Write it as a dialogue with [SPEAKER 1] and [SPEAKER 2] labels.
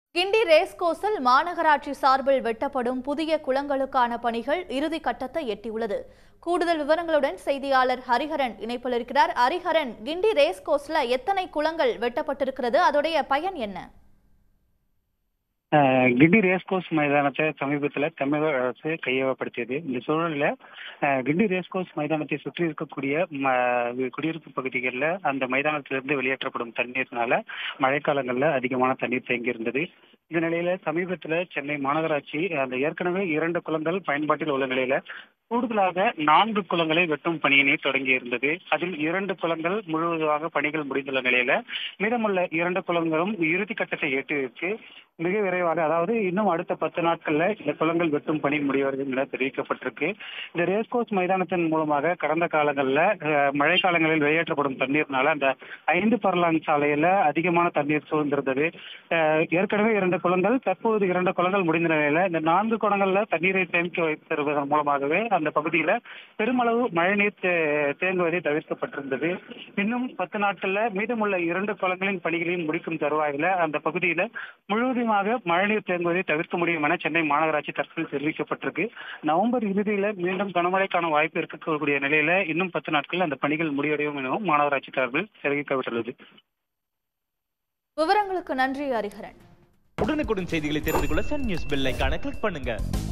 [SPEAKER 1] கிண்டி race கோர்ஸில் மாநகராட்சி சார்பில் வெட்டப்படும் புதிய குளங்களுக்கான பணிகள் இறுதி கட்டத்தை எட்டியுள்ளது கூடுதல் விவரங்களுடன் செய்தியாளர் ஹரிஹரன் இணைப்பில் இருக்கிறார் ஹரிஹரன் கிண்டி ரேஸ் கோர்ஸ்ல எத்தனை குளங்கள் வெட்டப்பட்டிருக்கிறது அதோடைய பயன் என்ன
[SPEAKER 2] அஹ் கிண்டி ரேஸ்கோர்ஸ் மைதானத்தை சமீபத்தில் தமிழக அரசு கையகப்படுத்தியது இந்த சூழலில் அஹ் கிண்டி ரேஸ்கோர்ஸ் மைதானத்தை சுற்றி இருக்கக்கூடிய ம- குடியிருப்பு பகுதிகளில் அந்த மைதானத்திலிருந்து வெளியேற்றப்படும் தண்ணீர்னால மழைக்காலங்களில் அதிகமான தண்ணீர் தேங்கி இருந்தது இந்த நிலையில சமீபத்தில் சென்னை மாநகராட்சி அந்த ஏற்கனவே இரண்டு குளங்கள் பயன்பாட்டில் உள்ள நிலையில கூடுதலாக நான்கு குளங்களை வெட்டும் பணியினை தொடங்கி இருந்தது அதில் இரண்டு குளங்கள் முழுவதுமாக பணிகள் முடிந்துள்ள நிலையில மீதமுள்ள இரண்டு குளங்களும் இறுதி கட்டத்தை எட்டியிருக்கு மிக விரைவாக அதாவது இன்னும் அடுத்த பத்து நாட்கள்ல இந்த குளங்கள் வெட்டும் பணி முடிவடையும் என தெரிவிக்கப்பட்டிருக்கு இந்த ரேஸ்கோர்ஸ் மைதானத்தின் மூலமாக கடந்த காலங்களில் மழை காலங்களில் வெளியேற்றப்படும் தண்ணீர்னால அந்த ஐந்து பரலாங் சாலையில அதிகமான தண்ணீர் சூழ்ந்திருந்தது அஹ், ஏற்கனவே இரண்டு குளங்கள் தற்போது இரண்டு குளங்கள் முடிந்த நிலையில இந்த நான்கு குளங்கள்ல தண்ணீரை சேமிக்க வைத்திருப்பதன் மூலமாகவே அந்த பகுதியில பெருமளவு மழைநீர் தே- தேங்குவதை தவிர்க்கப்பட்டிருந்தது இன்னும் பத்து நாட்கள்ல மீதமுள்ள இரண்டு குளங்களின் பணிகளையும் முடிக்கும் தருவாயில அந்த பகுதியில முழுவதுமாக மழைநீர் தேங்குவதை தவிர்க்க முடியும் என சென்னை மாநகராட்சி தரப்பில் தெரிவிக்கப்பட்டிருக்கு நவம்பர் இறுதியில மீண்டும் கனமழைக்கான வாய்ப்பு இருக்கக்கூடிய நிலையில இன்னும் பத்து நாட்கள் அந்த பணிகள் முடிவடையும் எனவும் மாநகராட்சி தரப்பில் தெரிவிக்கப்பட்டுள்ளது
[SPEAKER 1] விவரங்களுக்கு நன்றி ஹரிஹரன்
[SPEAKER 3] உடனுக்குடன் செய்திகளை தெரிந்து கொள்ள சன் நியூஸ் பெல் ஐகானை கிளிக் பண்ணுங்க